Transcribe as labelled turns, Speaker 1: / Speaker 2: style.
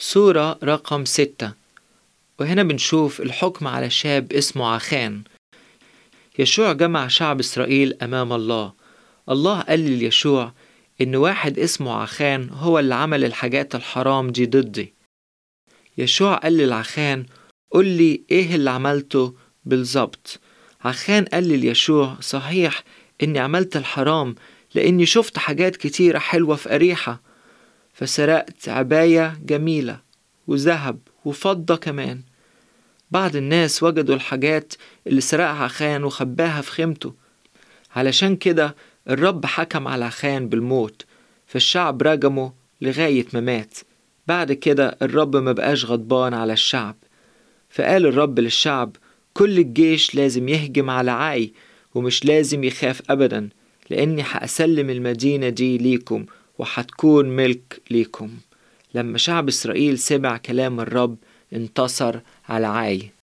Speaker 1: صورة رقم ستة وهنا بنشوف الحكم على شاب اسمه عخان يشوع جمع شعب إسرائيل أمام الله الله قال ليشوع إن واحد اسمه عخان هو اللي عمل الحاجات الحرام دي ضدي يشوع قال للعخان قل لي إيه اللي عملته بالظبط عخان قال ليشوع صحيح إني عملت الحرام لأني شفت حاجات كتيرة حلوة في أريحة فسرقت عباية جميلة وذهب وفضة كمان بعض الناس وجدوا الحاجات اللي سرقها خان وخباها في خيمته علشان كده الرب حكم على خان بالموت فالشعب رجمه لغاية ما مات بعد كده الرب ما بقاش غضبان على الشعب فقال الرب للشعب كل الجيش لازم يهجم على عاي ومش لازم يخاف أبدا لأني هأسلم المدينة دي ليكم وهتكون ملك ليكم لما شعب إسرائيل سمع كلام الرب انتصر على عاي